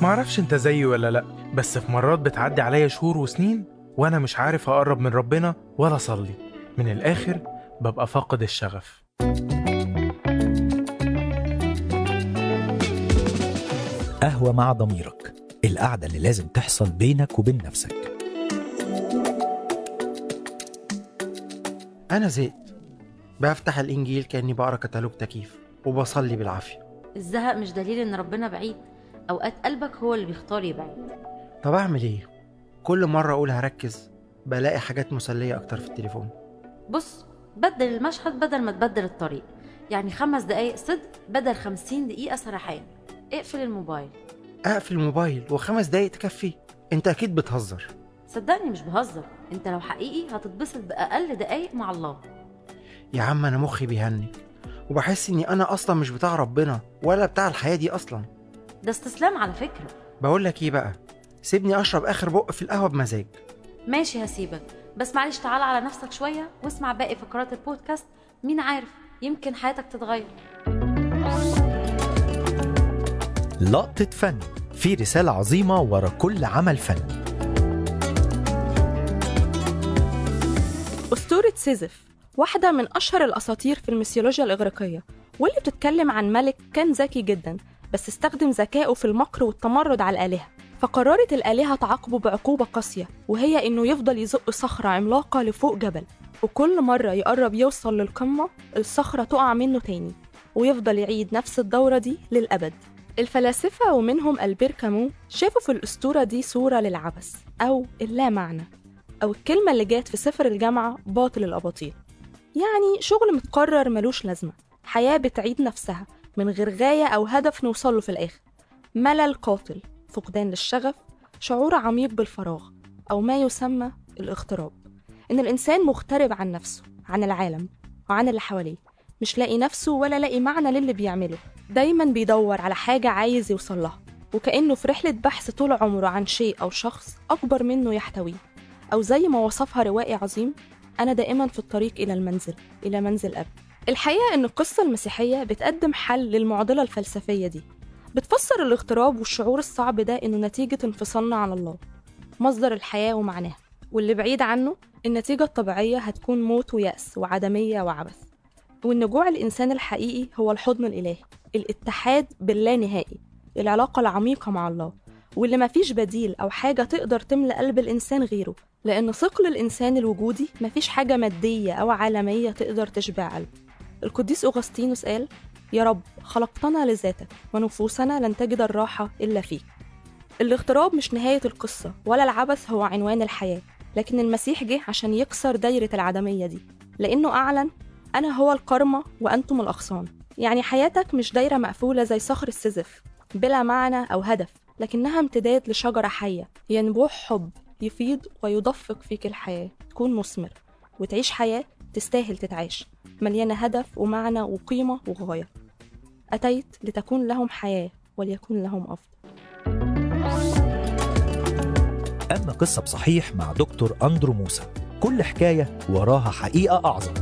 معرفش انت زيي ولا لأ بس في مرات بتعدي عليا شهور وسنين وأنا مش عارف أقرب من ربنا ولا أصلي من الآخر ببقى فاقد الشغف قهوة مع ضميرك القعدة اللي لازم تحصل بينك وبين نفسك أنا زهقت بفتح الإنجيل كأني بقرا كتالوج تكييف وبصلي بالعافية الزهق مش دليل ان ربنا بعيد اوقات قلبك هو اللي بيختار يبعد طب أعمل إيه؟ كل مرة أقول هركز بلاقي حاجات مسلية أكتر في التليفون بص بدل المشهد بدل ما تبدل الطريق يعني خمس دقايق صدق بدل خمسين دقيقة سرحان اقفل الموبايل أقفل الموبايل وخمس دقايق تكفي أنت أكيد بتهزر صدقني مش بهزر انت لو حقيقي هتتبسط بأقل دقايق مع الله يا عم أنا مخي بيهنج وبحس إني أنا أصلا مش بتاع ربنا ولا بتاع الحياة دي أصلا ده استسلام على فكرة بقول لك إيه بقى سيبني أشرب آخر بق في القهوة بمزاج ماشي هسيبك بس معلش تعال على نفسك شوية واسمع باقي فقرات البودكاست مين عارف يمكن حياتك تتغير لقطة فن في رسالة عظيمة ورا كل عمل فني أسطورة سيزف واحدة من أشهر الأساطير في الميثولوجيا الإغريقية واللي بتتكلم عن ملك كان ذكي جدا بس استخدم ذكائه في المكر والتمرد على الآلهة فقررت الآلهة تعاقبه بعقوبة قاسية وهي إنه يفضل يزق صخرة عملاقة لفوق جبل وكل مرة يقرب يوصل للقمة الصخرة تقع منه تاني ويفضل يعيد نفس الدورة دي للأبد الفلاسفة ومنهم ألبير كامو شافوا في الأسطورة دي صورة للعبث أو اللا معنى أو الكلمة اللي جات في سفر الجامعة باطل الأباطيل يعني شغل متقرر ملوش لازمة حياة بتعيد نفسها من غير غاية أو هدف نوصله في الآخر ملل قاتل فقدان للشغف شعور عميق بالفراغ أو ما يسمى الاغتراب إن الإنسان مغترب عن نفسه عن العالم وعن اللي حواليه مش لاقي نفسه ولا لاقي معنى للي بيعمله دايما بيدور على حاجة عايز يوصل لها وكأنه في رحلة بحث طول عمره عن شيء أو شخص أكبر منه يحتويه أو زي ما وصفها روائي عظيم أنا دائما في الطريق إلى المنزل إلى منزل أب الحقيقة إن القصة المسيحية بتقدم حل للمعضلة الفلسفية دي بتفسر الاغتراب والشعور الصعب ده إنه نتيجة انفصالنا عن الله مصدر الحياة ومعناها واللي بعيد عنه النتيجة الطبيعية هتكون موت ويأس وعدمية وعبث وإن جوع الإنسان الحقيقي هو الحضن الإلهي الاتحاد باللانهائي العلاقة العميقة مع الله واللي مفيش بديل أو حاجة تقدر تملأ قلب الإنسان غيره لأن ثقل الإنسان الوجودي مفيش حاجة مادية أو عالمية تقدر تشبع قلبه القديس أغسطينوس قال يا رب خلقتنا لذاتك ونفوسنا لن تجد الراحة إلا فيك الاغتراب مش نهاية القصة ولا العبث هو عنوان الحياة لكن المسيح جه عشان يكسر دايرة العدمية دي لأنه أعلن أنا هو الكرمة وأنتم الأغصان يعني حياتك مش دايرة مقفولة زي صخر السيزف بلا معنى أو هدف لكنها امتداد لشجرة حية ينبوع حب يفيض ويدفق فيك الحياة تكون مثمر وتعيش حياة تستاهل تتعاش مليانة هدف ومعنى وقيمة وغاية أتيت لتكون لهم حياة وليكون لهم أفضل أما قصة بصحيح مع دكتور أندرو موسى كل حكاية وراها حقيقة أعظم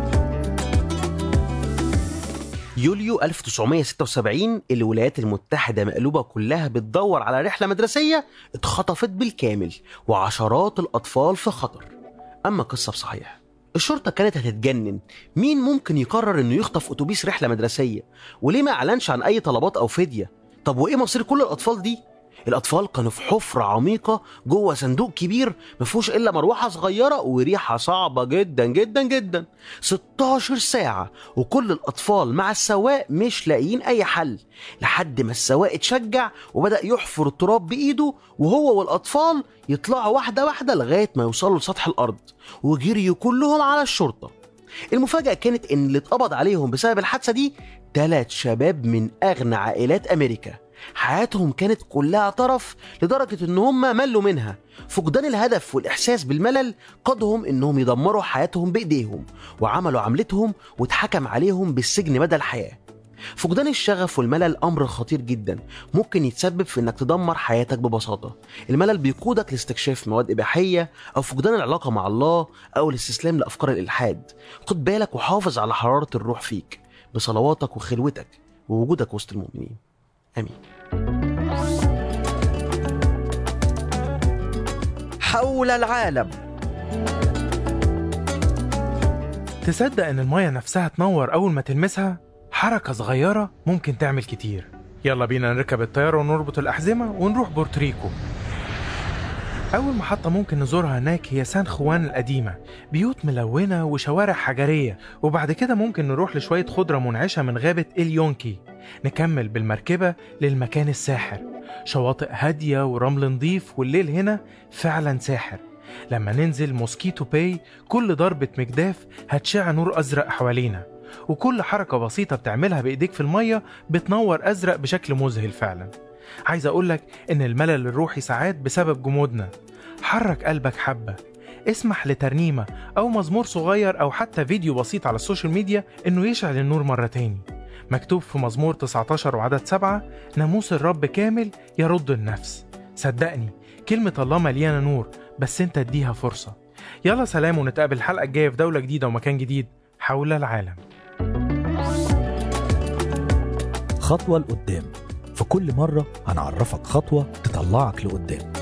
يوليو 1976 الولايات المتحدة مقلوبة كلها بتدور على رحلة مدرسية اتخطفت بالكامل وعشرات الأطفال في خطر أما قصة بصحيح الشرطة كانت هتتجنن مين ممكن يقرر انه يخطف اتوبيس رحلة مدرسية وليه ما اعلنش عن اي طلبات او فدية طب وايه مصير كل الاطفال دي الاطفال كانوا في حفرة عميقة جوه صندوق كبير ما فيهوش الا مروحة صغيرة وريحة صعبة جدا جدا جدا 16 ساعة وكل الاطفال مع السواق مش لاقيين اي حل لحد ما السواق اتشجع وبدأ يحفر التراب بايده وهو والاطفال يطلعوا واحدة واحدة لغاية ما يوصلوا لسطح الارض وجريوا كلهم على الشرطة المفاجأة كانت إن اللي اتقبض عليهم بسبب الحادثة دي تلات شباب من أغنى عائلات أمريكا حياتهم كانت كلها طرف لدرجة إن هم ملوا منها فقدان الهدف والإحساس بالملل قادهم إنهم يدمروا حياتهم بإيديهم وعملوا عملتهم واتحكم عليهم بالسجن مدى الحياة فقدان الشغف والملل أمر خطير جدا ممكن يتسبب في إنك تدمر حياتك ببساطة الملل بيقودك لاستكشاف مواد إباحية أو فقدان العلاقة مع الله أو الاستسلام لأفكار الإلحاد خد بالك وحافظ على حرارة الروح فيك بصلواتك وخلوتك ووجودك وسط المؤمنين آمين حول العالم تصدق ان المية نفسها تنور اول ما تلمسها حركة صغيرة ممكن تعمل كتير يلا بينا نركب الطيارة ونربط الأحزمة ونروح بورتريكو أول محطة ممكن نزورها هناك هي سان خوان القديمة بيوت ملونة وشوارع حجرية وبعد كده ممكن نروح لشوية خضرة منعشة من غابة إليونكي نكمل بالمركبة للمكان الساحر شواطئ هادية ورمل نضيف والليل هنا فعلا ساحر لما ننزل موسكيتو باي كل ضربة مجداف هتشع نور أزرق حوالينا وكل حركة بسيطة بتعملها بإيديك في المية بتنور أزرق بشكل مذهل فعلا عايز أقولك إن الملل الروحي ساعات بسبب جمودنا حرك قلبك حبة اسمح لترنيمة أو مزمور صغير أو حتى فيديو بسيط على السوشيال ميديا إنه يشعل النور مرة تاني مكتوب في مزمور 19 وعدد 7 ناموس الرب كامل يرد النفس صدقني كلمة الله مليانة نور بس انت اديها فرصة يلا سلام ونتقابل الحلقة الجاية في دولة جديدة ومكان جديد حول العالم خطوة لقدام في كل مرة هنعرفك خطوة تطلعك لقدام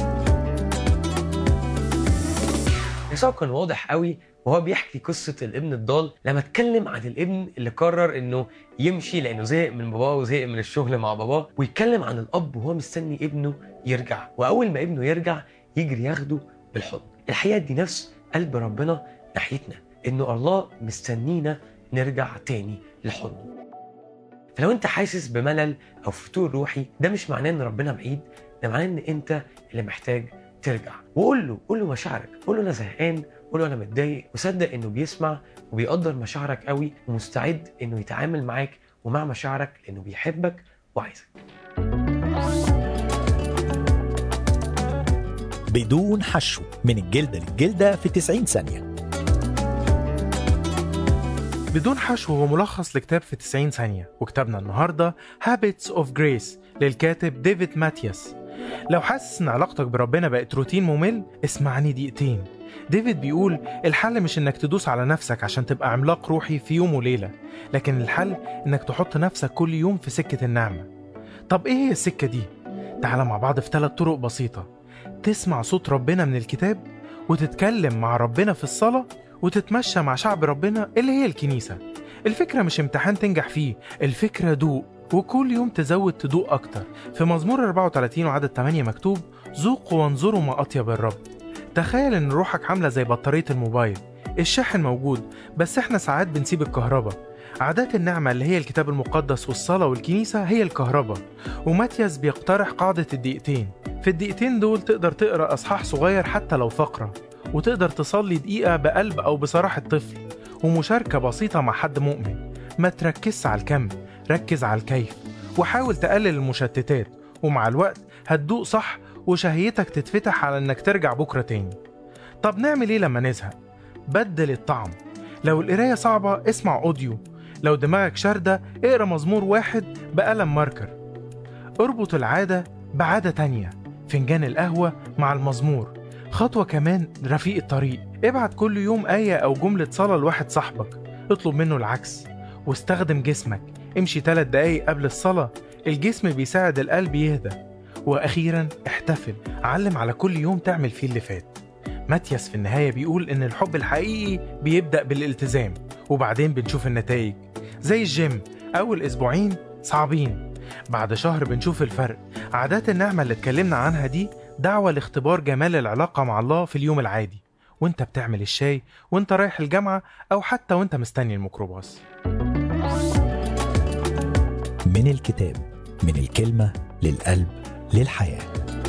يسوع كان واضح قوي وهو بيحكي قصة الابن الضال لما اتكلم عن الابن اللي قرر انه يمشي لانه زهق من باباه وزهق من الشغل مع باباه ويتكلم عن الاب وهو مستني ابنه يرجع واول ما ابنه يرجع يجري ياخده بالحضن الحقيقة دي نفس قلب ربنا ناحيتنا انه الله مستنينا نرجع تاني لحضنه فلو انت حاسس بملل او فتور روحي ده مش معناه ان ربنا بعيد ده معناه ان انت اللي محتاج ترجع وقول له قول له مشاعرك قول له انا زهقان قول له انا متضايق وصدق انه بيسمع وبيقدر مشاعرك قوي ومستعد انه يتعامل معاك ومع مشاعرك لانه بيحبك وعايزك بدون حشو من الجلدة للجلدة في 90 ثانية بدون حشو هو ملخص لكتاب في 90 ثانية وكتابنا النهاردة Habits of Grace للكاتب ديفيد ماتياس لو حاسس ان علاقتك بربنا بقت روتين ممل اسمعني دقيقتين ديفيد بيقول الحل مش انك تدوس على نفسك عشان تبقى عملاق روحي في يوم وليلة لكن الحل انك تحط نفسك كل يوم في سكة النعمة طب ايه هي السكة دي؟ تعالى مع بعض في ثلاث طرق بسيطة تسمع صوت ربنا من الكتاب وتتكلم مع ربنا في الصلاة وتتمشى مع شعب ربنا اللي هي الكنيسة الفكرة مش امتحان تنجح فيه الفكرة دوق وكل يوم تزود تدوق أكتر في مزمور 34 وعدد 8 مكتوب ذوقوا وانظروا ما أطيب الرب تخيل إن روحك عاملة زي بطارية الموبايل الشاحن موجود بس احنا ساعات بنسيب الكهرباء عادات النعمة اللي هي الكتاب المقدس والصلاة والكنيسة هي الكهرباء وماتياس بيقترح قاعدة الدقيقتين في الدقيقتين دول تقدر تقرأ أصحاح صغير حتى لو فقرة وتقدر تصلي دقيقة بقلب أو بصراحة طفل ومشاركة بسيطة مع حد مؤمن ما تركزش على الكم ركز على الكيف وحاول تقلل المشتتات ومع الوقت هتدوق صح وشهيتك تتفتح على انك ترجع بكرة تاني طب نعمل ايه لما نزهق بدل الطعم لو القراية صعبة اسمع اوديو لو دماغك شاردة اقرا مزمور واحد بقلم ماركر اربط العادة بعادة تانية فنجان القهوة مع المزمور خطوة كمان رفيق الطريق ابعت كل يوم آية أو جملة صلاة لواحد صاحبك اطلب منه العكس واستخدم جسمك امشي ثلاث دقايق قبل الصلاة الجسم بيساعد القلب يهدى وأخيرا احتفل علم على كل يوم تعمل فيه اللي فات ماتياس في النهاية بيقول إن الحب الحقيقي بيبدأ بالالتزام وبعدين بنشوف النتائج زي الجيم أول أسبوعين صعبين بعد شهر بنشوف الفرق عادات النعمة اللي اتكلمنا عنها دي دعوة لاختبار جمال العلاقة مع الله في اليوم العادي وانت بتعمل الشاي وانت رايح الجامعة أو حتى وانت مستني الميكروباص من الكتاب من الكلمة للقلب للحياة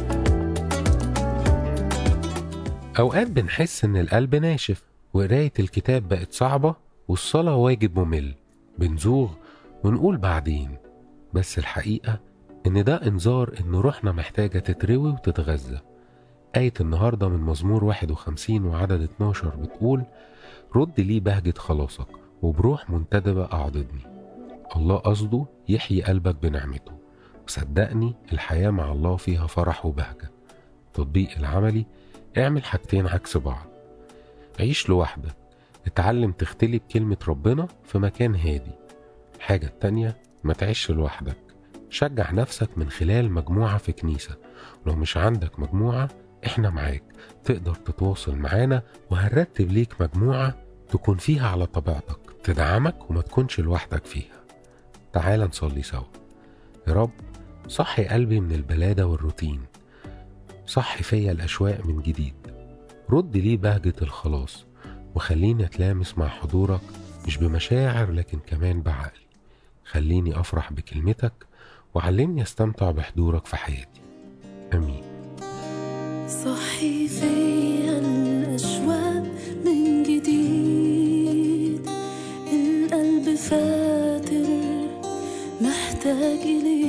أوقات بنحس إن القلب ناشف وقراية الكتاب بقت صعبة والصلاة واجب ممل بنزوغ ونقول بعدين بس الحقيقة إن ده إنذار إن روحنا محتاجة تتروي وتتغذى آية النهاردة من مزمور 51 وعدد 12 بتقول رد لي بهجة خلاصك وبروح منتدبة أعضدني الله قصده يحيي قلبك بنعمته وصدقني الحياة مع الله فيها فرح وبهجة التطبيق العملي اعمل حاجتين عكس بعض عيش لوحدك اتعلم تختلي بكلمة ربنا في مكان هادي الحاجة التانية ما تعيش لوحدك شجع نفسك من خلال مجموعة في كنيسة لو مش عندك مجموعة احنا معاك تقدر تتواصل معانا وهنرتب ليك مجموعة تكون فيها على طبيعتك تدعمك وما تكونش لوحدك فيها تعال نصلي سوا يا رب صحي قلبي من البلادة والروتين صحي فيا الأشواق من جديد رد لي بهجة الخلاص وخليني أتلامس مع حضورك مش بمشاعر لكن كمان بعقلي خليني أفرح بكلمتك وعلمني أستمتع بحضورك في حياتي آمين صحي فيا الأشواق من جديد القلب فاتر محتاج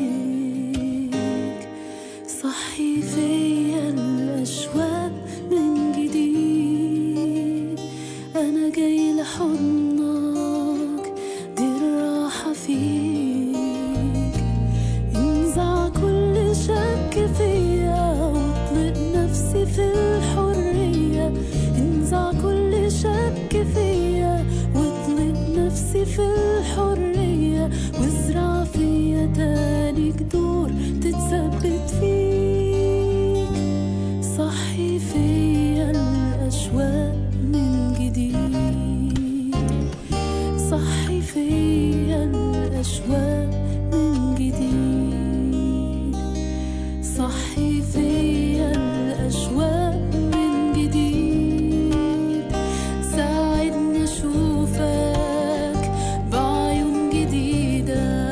إليك صحي فيا الأشواق من جديد أنا جاي لحضنك دي الراحة فيك انزع كل شك فيا واطلق نفسي في الحرية انزع كل شك فيا واطلق نفسي في الحرية وازرع فيا تاني جذور تتثبت فيك صحي فيا الأشواق من جديد صحي فيا الأشواق من جديد صحي فيا الأشواق من جديد ساعدني أشوفك بعيون جديدة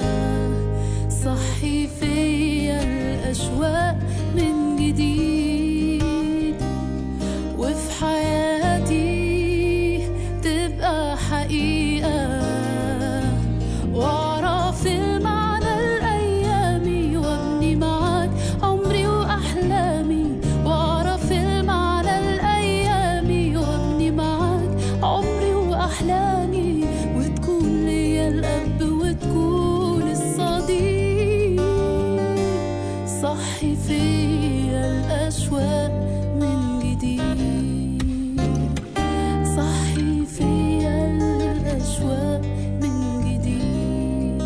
صحي فيا الأشواق من جديد وفي حياتي تبقى حقيقة واعرف المعنى الأيامي وابني معاك عمري وأحلامي واعرف المعنى الأيامي وابني معاك عمري وأحلامي وتكون ليا الأب وتكون الصديق صحي فيا الأشواق من جديد صحي فيا الأشواق من جديد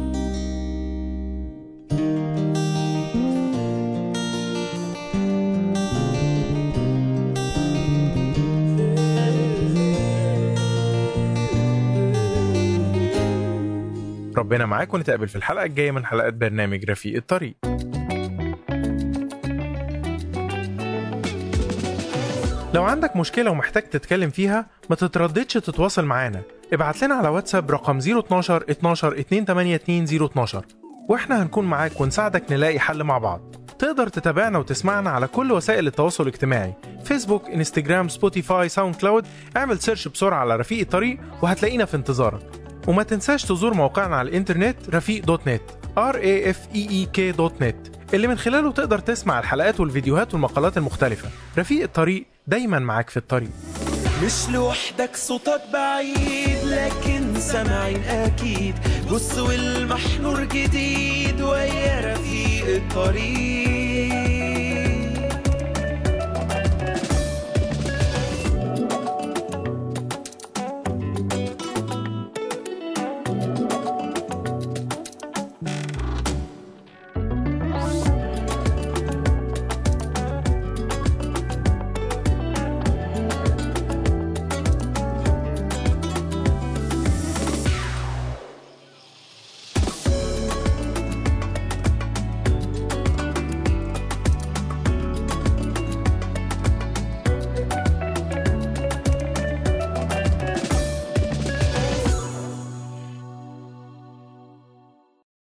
ربنا معاك ونتقابل في الحلقة الجاية من حلقات برنامج رفيق الطريق لو عندك مشكلة ومحتاج تتكلم فيها ما تترددش تتواصل معانا ابعت لنا على واتساب رقم 012 12 282 012 واحنا هنكون معاك ونساعدك نلاقي حل مع بعض تقدر تتابعنا وتسمعنا على كل وسائل التواصل الاجتماعي فيسبوك انستجرام سبوتيفاي ساوند كلاود اعمل سيرش بسرعة على رفيق الطريق وهتلاقينا في انتظارك وما تنساش تزور موقعنا على الانترنت رفيق دوت نت r a f e e k دوت نت اللي من خلاله تقدر تسمع الحلقات والفيديوهات والمقالات المختلفة رفيق الطريق دايما معاك في الطريق مش لوحدك صوتك بعيد لكن سامعين اكيد بص والمحنور جديد ويا رفيق الطريق